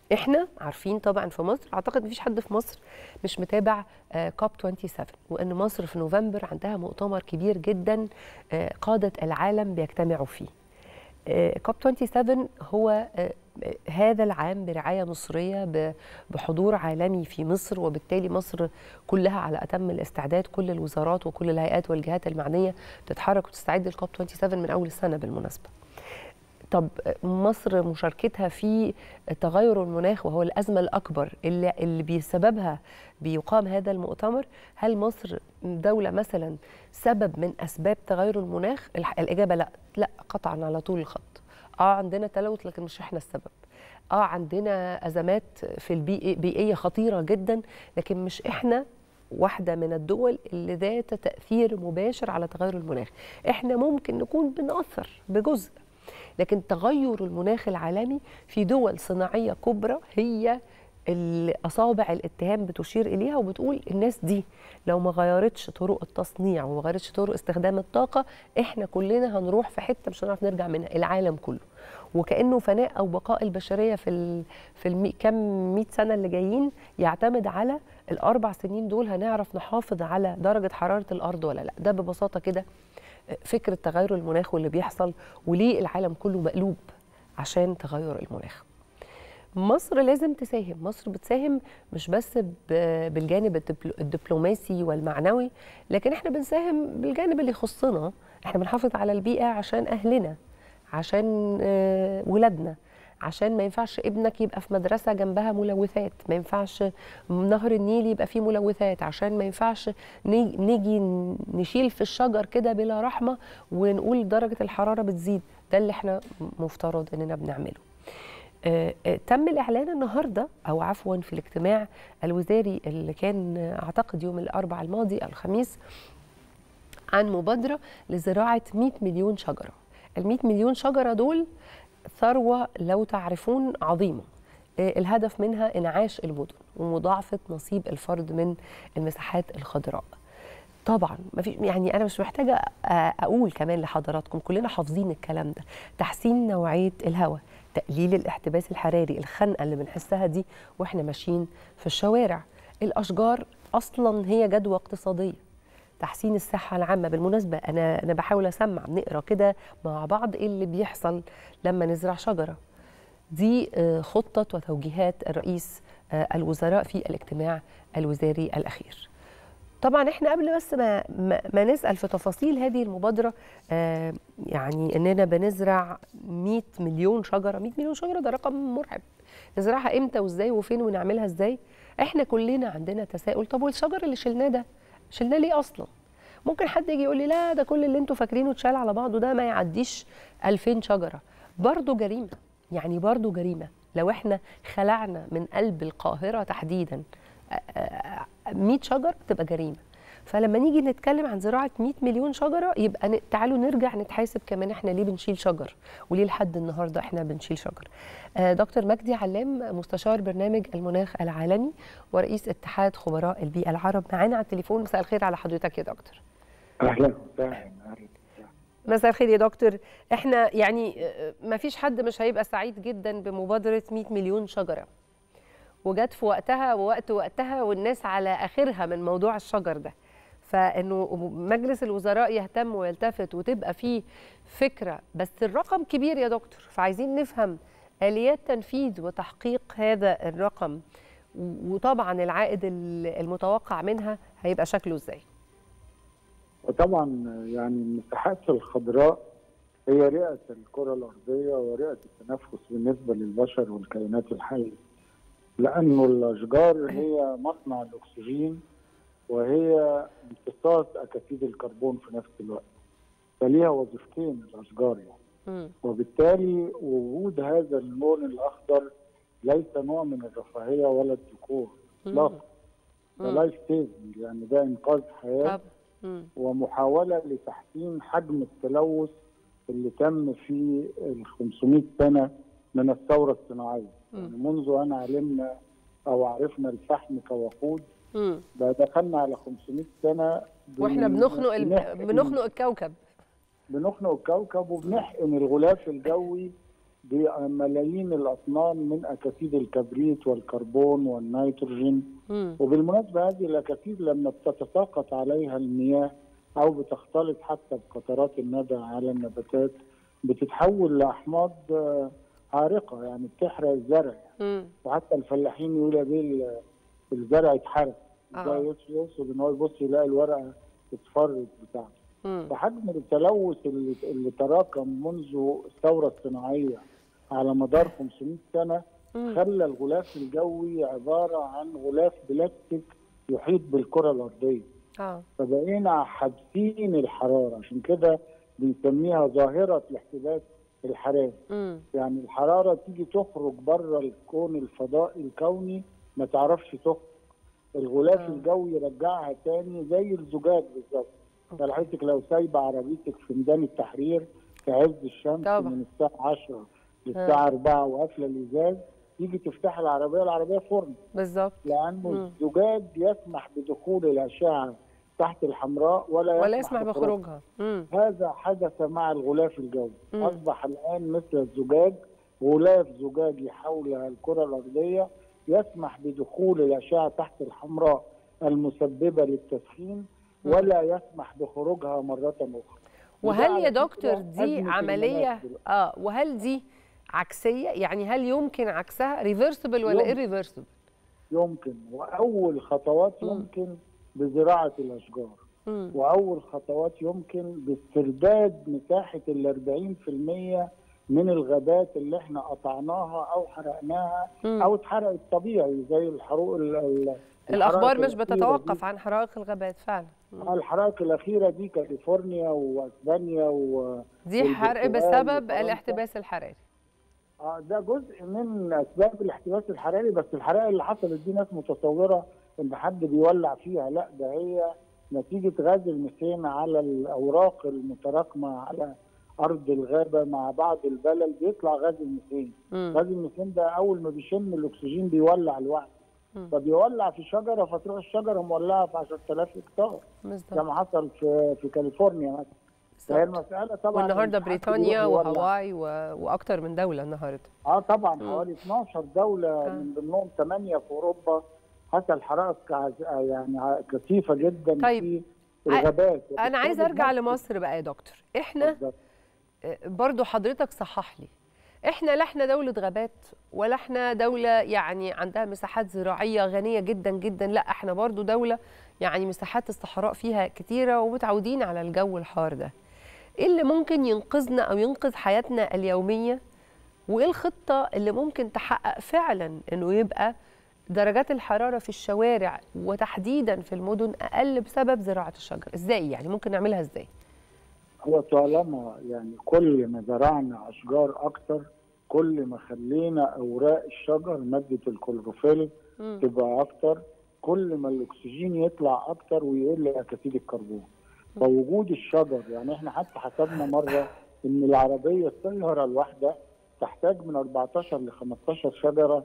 احنا عارفين طبعا في مصر اعتقد مفيش حد في مصر مش متابع كوب 27 وان مصر في نوفمبر عندها مؤتمر كبير جدا آه، قاده العالم بيجتمعوا فيه كوب 27 هو آه، هذا العام برعايه مصريه ب- بحضور عالمي في مصر وبالتالي مصر كلها على اتم الاستعداد كل الوزارات وكل الهيئات والجهات المعنيه تتحرك وتستعد للكوب 27 من اول السنه بالمناسبه. طب مصر مشاركتها في تغير المناخ وهو الازمه الاكبر اللي اللي بسببها بيقام هذا المؤتمر هل مصر دوله مثلا سبب من اسباب تغير المناخ الح- الاجابه لا لا قطعا على طول الخط اه عندنا تلوث لكن مش احنا السبب اه عندنا ازمات في البيئه بيئيه خطيره جدا لكن مش احنا واحدة من الدول اللي ذات تأثير مباشر على تغير المناخ احنا ممكن نكون بنأثر بجزء لكن تغير المناخ العالمي في دول صناعية كبرى هي اللي أصابع الاتهام بتشير إليها وبتقول الناس دي لو ما غيرتش طرق التصنيع وما غيرتش طرق استخدام الطاقة إحنا كلنا هنروح في حتة مش هنعرف نرجع منها العالم كله وكأنه فناء أو بقاء البشرية في ال في المي كم 100 سنة اللي جايين يعتمد على الأربع سنين دول هنعرف نحافظ على درجة حرارة الأرض ولا لا ده ببساطة كده فكرة تغير المناخ واللي بيحصل وليه العالم كله مقلوب عشان تغير المناخ مصر لازم تساهم مصر بتساهم مش بس ب- بالجانب الدبلو- الدبلوماسي والمعنوي لكن احنا بنساهم بالجانب اللي يخصنا احنا بنحافظ على البيئة عشان أهلنا عشان آه، ولادنا عشان ما ينفعش ابنك يبقى في مدرسة جنبها ملوثات ما ينفعش نهر النيل يبقى فيه ملوثات عشان ما ينفعش ني- نيجي نشيل في الشجر كده بلا رحمة ونقول درجة الحرارة بتزيد ده اللي احنا مفترض اننا بنعمله آه، آه، تم الإعلان النهاردة أو عفوا في الاجتماع الوزاري اللي كان آه، أعتقد يوم الأربعاء الماضي الخميس عن مبادرة لزراعة 100 مليون شجرة ال 100 مليون شجرة دول ثروة لو تعرفون عظيمة آه، الهدف منها إنعاش المدن ومضاعفة نصيب الفرد من المساحات الخضراء طبعا ما في يعني انا مش محتاجه آه، اقول كمان لحضراتكم كلنا حافظين الكلام ده تحسين نوعيه الهواء تقليل الاحتباس الحراري الخنقه اللي بنحسها دي واحنا ماشيين في الشوارع الاشجار اصلا هي جدوى اقتصاديه تحسين الصحه العامه بالمناسبه انا انا بحاول اسمع نقرا كده مع بعض ايه اللي بيحصل لما نزرع شجره دي آه، خطه وتوجيهات الرئيس آه، الوزراء في الاجتماع الوزاري الاخير طبعا احنا قبل بس ما, ما, ما نسال في تفاصيل هذه المبادره آه يعني اننا بنزرع 100 مليون شجره 100 مليون شجره ده رقم مرعب نزرعها امتى وازاي وفين ونعملها ازاي احنا كلنا عندنا تساؤل طب والشجر اللي شلناه ده شلناه ليه اصلا ممكن حد يجي يقول لي لا ده كل اللي انتوا فاكرينه اتشال على بعضه ده ما يعديش 2000 شجره برضه جريمه يعني برضه جريمه لو احنا خلعنا من قلب القاهره تحديدا 100 شجر تبقى جريمه فلما نيجي نتكلم عن زراعه 100 مليون شجره يبقى ن... تعالوا نرجع نتحاسب كمان احنا ليه بنشيل شجر وليه لحد النهارده احنا بنشيل شجر آه دكتور مجدي علام مستشار برنامج المناخ العالمي ورئيس اتحاد خبراء البيئه العرب معانا على التليفون مساء الخير على حضرتك يا دكتور اهلا وسهلا اهلا مساء الخير يا دكتور احنا يعني ما فيش حد مش هيبقى سعيد جدا بمبادره 100 مليون شجره وجت في وقتها ووقت وقتها والناس على اخرها من موضوع الشجر ده فانه مجلس الوزراء يهتم ويلتفت وتبقى فيه فكره بس الرقم كبير يا دكتور فعايزين نفهم اليات تنفيذ وتحقيق هذا الرقم وطبعا العائد المتوقع منها هيبقى شكله ازاي وطبعا يعني المساحات الخضراء هي رئه الكره الارضيه ورئه التنفس بالنسبه للبشر والكائنات الحيه لانه الاشجار هي مصنع الاكسجين وهي امتصاص اكاسيد الكربون في نفس الوقت فليها وظيفتين الاشجار يعني م. وبالتالي وجود هذا اللون الاخضر ليس نوع من الرفاهيه ولا الذكور اطلاقا ده لايف سيفنج يعني ده انقاذ حياه طب. ومحاوله لتحسين حجم التلوث اللي تم في ال 500 سنه من الثوره الصناعيه يعني منذ ان علمنا او عرفنا الفحم كوقود ده دخلنا على 500 سنه واحنا بنخنق ال... بنخنق الكوكب بنخنق الكوكب وبنحقن الغلاف الجوي بملايين الاطنان من اكاسيد الكبريت والكربون والنيتروجين مم. وبالمناسبه هذه الاكاسيد لما بتتساقط عليها المياه او بتختلط حتى بقطرات الندى على النباتات بتتحول لاحماض آه، عارقه يعني بتحرق الزرع مم. وحتى الفلاحين يقولوا بيه ال- الزرع اتحرق آه. ده يوصل يوصل ان هو يبص يلاقي الورقه اتفرد بتاعته مم. فحجم التلوث اللي, اللي تراكم منذ الثوره الصناعيه على مدار 500 سنه مم. خلى الغلاف الجوي عباره عن غلاف بلاستيك يحيط بالكره الارضيه اه فبقينا حابسين الحراره عشان كده بنسميها ظاهره الاحتباس الحراري مم. يعني الحراره تيجي تخرج بره الكون الفضائي الكوني ما تعرفش تخرج الغلاف آه. الجوي يرجعها تاني زي الزجاج بالظبط يعني حضرتك لو سايبه عربيتك في ميدان التحرير في عز الشمس طبعا. من الساعه 10 للساعه 4 وقافله الازاز تيجي تفتح العربيه العربيه فرن بالظبط لانه مم. الزجاج يسمح بدخول الاشعه تحت الحمراء ولا, ولا يسمح بخروجها. بخروجها مم. هذا حدث مع الغلاف الجوي مم. اصبح الان مثل الزجاج غلاف زجاجي حول الكره الارضيه يسمح بدخول الاشعه تحت الحمراء المسببه للتسخين مم. ولا يسمح بخروجها مره اخرى وده وهل على يا فكرة دكتور دي أزمة عمليه المناخ دلوقتي. اه وهل دي عكسيه يعني هل يمكن عكسها ريفرسبل ولا يمكن. ايريفرسبل يمكن واول خطوات مم. يمكن بزراعه الاشجار مم. واول خطوات يمكن باسترداد مساحه ال 40% من الغابات اللي احنا قطعناها او حرقناها مم. او اتحرقت طبيعي زي الحروق ال- ال- الاخبار الحرائق مش الأخيرة بتتوقف دي. عن حرائق الغابات فعلا مم. آه، الحرائق الاخيره دي كاليفورنيا واسبانيا و دي حرق والبرتغال بسبب وفرنسا. الاحتباس الحراري آه، ده جزء من اسباب الاحتباس الحراري بس الحرائق اللي حصلت دي ناس متصوره ان حد بيولع فيها لا ده هي نتيجه غاز الميثان على الاوراق المتراكمه على ارض الغابه مع بعض البلل بيطلع غاز الميثان مم. غاز الميثان ده اول ما بيشم الاكسجين بيولع لوحده مم. فبيولع في شجره فتروح الشجره مولعه في 10000 هكتار زي بالظبط ما حصل في في كاليفورنيا مثلا فهي بالظبط. المساله طبعا والنهارده إن حد بريطانيا بيروح يولع. وهاواي و... واكتر من دوله النهارده اه طبعا مم. حوالي 12 دوله آه. من ضمنهم 8 في اوروبا حصل حرائق كع- يعني ع- كثيفه جدا طيب. في الغابات انا عايز وبالتالي ارجع بنفس- لمصر بقى يا دكتور احنا بالظبط. برضو حضرتك صحح لي احنا لا احنا دولة غابات ولا احنا دولة يعني عندها مساحات زراعية غنية جدا جدا لا احنا برضو دولة يعني مساحات الصحراء فيها كتيرة ومتعودين على الجو الحار ده ايه اللي ممكن ينقذنا او ينقذ حياتنا اليومية وايه الخطة اللي ممكن تحقق فعلا انه يبقى درجات الحرارة في الشوارع وتحديدا في المدن اقل بسبب زراعة الشجر ازاي يعني ممكن نعملها ازاي هو طالما يعني كل ما زرعنا اشجار اكتر كل ما خلينا اوراق الشجر ماده الكلوروفيل مم. تبقى اكتر كل ما الاكسجين يطلع اكتر ويقل اكاسيد الكربون فوجود الشجر يعني احنا حتى حسبنا مره ان العربيه السياره الواحده تحتاج من 14 ل 15 شجره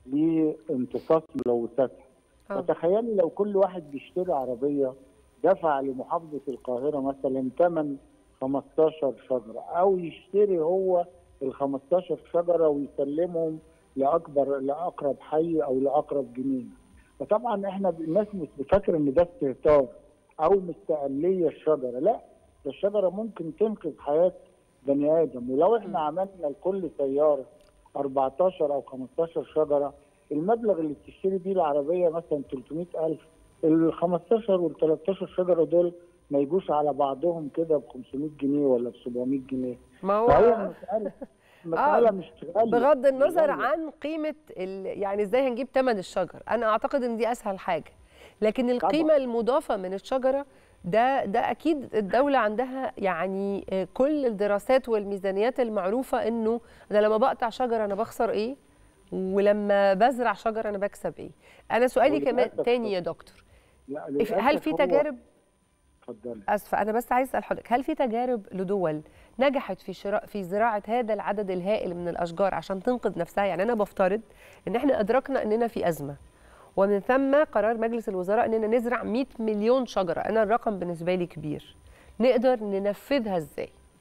لامتصاص ملوثاتها آه. فتخيلي لو كل واحد بيشتري عربيه دفع لمحافظه القاهره مثلا ثمن 15 شجره او يشتري هو ال 15 شجره ويسلمهم لاكبر لاقرب حي او لاقرب جنينه فطبعا احنا الناس مش بتفكر ان ده استهتار او مستقليه الشجره لا ده الشجره ممكن تنقذ حياه بني ادم ولو احنا عملنا لكل سياره 14 او 15 شجره المبلغ اللي بتشتري بيه العربيه مثلا 300000 ال 15 وال 13 شجره دول ما يجوش على بعضهم كده ب 500 جنيه ولا ب 700 جنيه ما فهي هو المساله مساله مش غاليه بغض النظر غالية. عن قيمه ال... يعني ازاي هنجيب ثمن الشجر انا اعتقد ان دي اسهل حاجه لكن القيمه طبعاً. المضافه من الشجره ده ده اكيد الدوله عندها يعني آه، كل الدراسات والميزانيات المعروفه انه انا لما بقطع شجره انا بخسر ايه ولما بزرع شجره انا بكسب ايه انا سؤالي كمان وللأسف- تاني يا دكتور لا هل للأسف في هو- تجارب اتفضلي اسفه انا بس عايز اسال حضرتك هل في تجارب لدول نجحت في شراء في زراعه هذا العدد الهائل من الاشجار عشان تنقذ نفسها يعني انا بفترض ان احنا ادركنا اننا في ازمه ومن ثم قرار مجلس الوزراء اننا نزرع 100 مليون شجره انا الرقم بالنسبه لي كبير نقدر ننفذها ازاي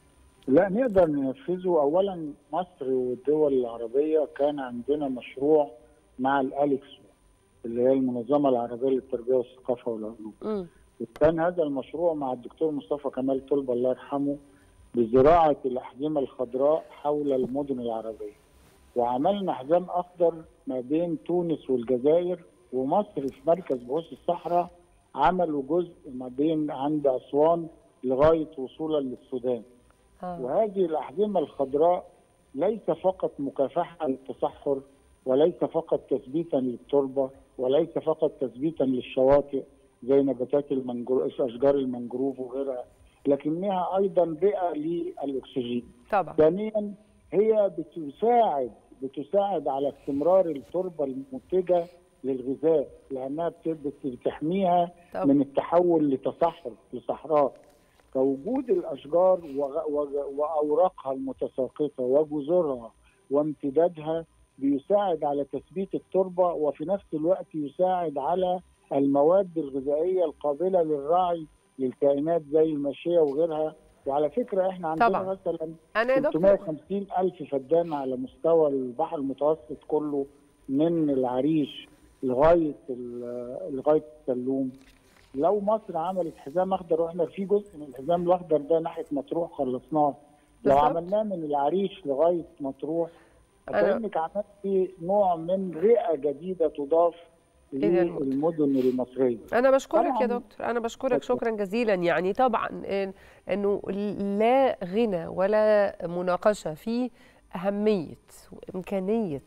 لا نقدر ننفذه اولا مصر والدول العربيه كان عندنا مشروع مع الاليكس اللي هي المنظمه العربيه للتربيه والثقافه والعلوم مم. وكان هذا المشروع مع الدكتور مصطفى كمال طلبه الله يرحمه بزراعه الاحجمه الخضراء حول المدن العربيه وعملنا حزام اخضر ما بين تونس والجزائر ومصر في مركز بحوث الصحراء عملوا جزء ما بين عند اسوان لغايه وصولا للسودان آه. وهذه الأحجمة الخضراء ليس فقط مكافحة للتصحر وليس فقط تثبيتا للتربة وليس فقط تثبيتا للشواطئ زي نباتات المنجرو... أشجار المنجروف وغيرها لكنها أيضا بيئة للأكسجين طبعا ثانيا هي بتساعد بتساعد على استمرار التربة المنتجة للغذاء لأنها بت- بت- بتحميها طبعا من التحول لتصحر لصحراء فوجود الاشجار وغ- وغ- واوراقها المتساقطه وجذورها وامتدادها بيساعد على تثبيت التربه وفي نفس الوقت يساعد على المواد الغذائيه القابله للرعي للكائنات زي الماشيه وغيرها وعلى فكره احنا عندنا طبعا. مثلا انا يا دكتور 350 ألف فدان على مستوى البحر المتوسط كله من العريش لغاية ال- لغاية السلوم لو مصر عملت حزام أخضر وإحنا في جزء من الحزام الأخضر ده ناحية مطروح خلصناه لو بالظبط. عملناه من العريش لغاية مطروح أنا- كأنك عملت نوع من رئة جديدة تضاف إلى المدن. للمدن المصرية انا بشكرك يا طبعاً. دكتور انا بشكرك اتفضل. شكرا جزيلا يعني طبعا إن- انه لا غنى ولا مناقشه في اهميه وامكانيه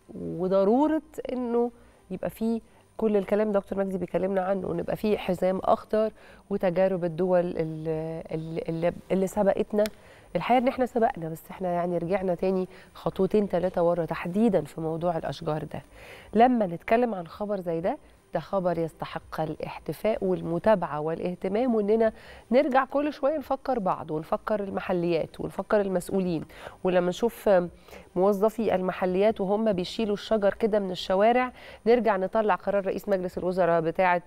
وضروره انه يبقى في كل الكلام دكتور مجدي بيكلمنا عنه نبقى في حزام اخضر وتجارب الدول اللي, اللي, اللي سبقتنا الحقيقه ان احنا سبقنا بس احنا يعني رجعنا تاني خطوتين ثلاثه ورا تحديدا في موضوع الاشجار ده لما نتكلم عن خبر زي ده ده خبر يستحق الاحتفاء والمتابعه والاهتمام واننا نرجع كل شويه نفكر بعض ونفكر المحليات ونفكر المسؤولين ولما نشوف موظفي المحليات وهم بيشيلوا الشجر كده من الشوارع نرجع نطلع قرار رئيس مجلس الوزراء بتاعه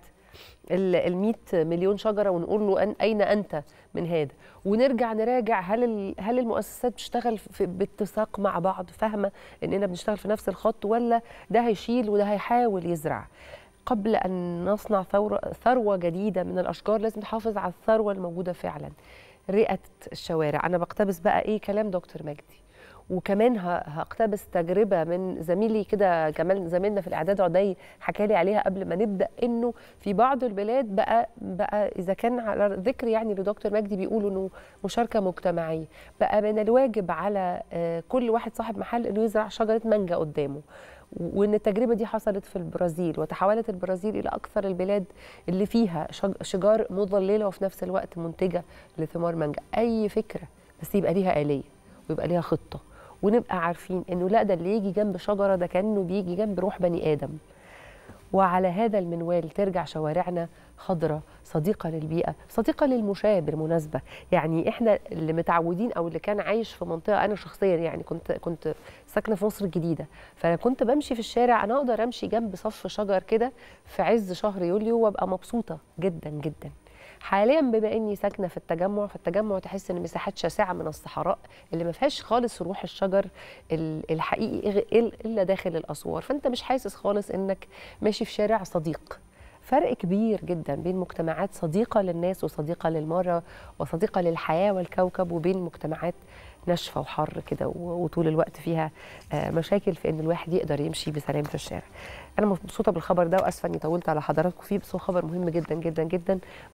ال 100 مليون شجره ونقول له أن اين انت من هذا ونرجع نراجع هل ال- هل المؤسسات بتشتغل في باتساق مع بعض فاهمه اننا بنشتغل في نفس الخط ولا ده هيشيل وده هيحاول يزرع قبل ان نصنع ثوره ثروه جديده من الاشجار لازم نحافظ على الثروه الموجوده فعلا رئه الشوارع انا بقتبس بقى ايه كلام دكتور مجدي وكمان ه- هقتبس تجربه من زميلي كده كمان زميلنا في الاعداد عدي حكى لي عليها قبل ما نبدا انه في بعض البلاد بقى بقى اذا كان على ذكر يعني لدكتور مجدي بيقولوا انه مشاركه مجتمعيه بقى من الواجب على آه، كل واحد صاحب محل انه يزرع شجره مانجا قدامه وان التجربه دي حصلت في البرازيل وتحولت البرازيل الى اكثر البلاد اللي فيها شج- شجار مظلله وفي نفس الوقت منتجه لثمار مانجا اي فكره بس يبقى ليها اليه ويبقى ليها خطه ونبقى عارفين انه لا ده اللي يجي جنب شجره ده كانه بيجي جنب روح بني ادم وعلى هذا المنوال ترجع شوارعنا خضراء صديقة للبيئة صديقة للمشاة بالمناسبة يعني احنا اللي متعودين او اللي كان عايش في منطقة انا شخصيا يعني كنت كنت ساكنة في مصر الجديدة فانا كنت بمشي في الشارع انا اقدر امشي جنب صف شجر كده في عز شهر يوليو وابقى مبسوطة جدا جدا حاليا بما اني ساكنه في التجمع في التجمع تحس ان مساحات شاسعه من الصحراء اللي ما فيهاش خالص روح الشجر ال- الحقيقي إغ- الا داخل الاسوار فانت مش حاسس خالص انك ماشي في شارع صديق فرق كبير جدا بين مجتمعات صديقه للناس وصديقه للمره وصديقه للحياه والكوكب وبين مجتمعات ناشفه وحر كده و- وطول الوقت فيها آه، مشاكل في ان الواحد يقدر يمشي بسلام في الشارع. انا مبسوطه بالخبر ده واسفه اني طولت على حضراتكم فيه بس هو خبر مهم جدا جدا جدا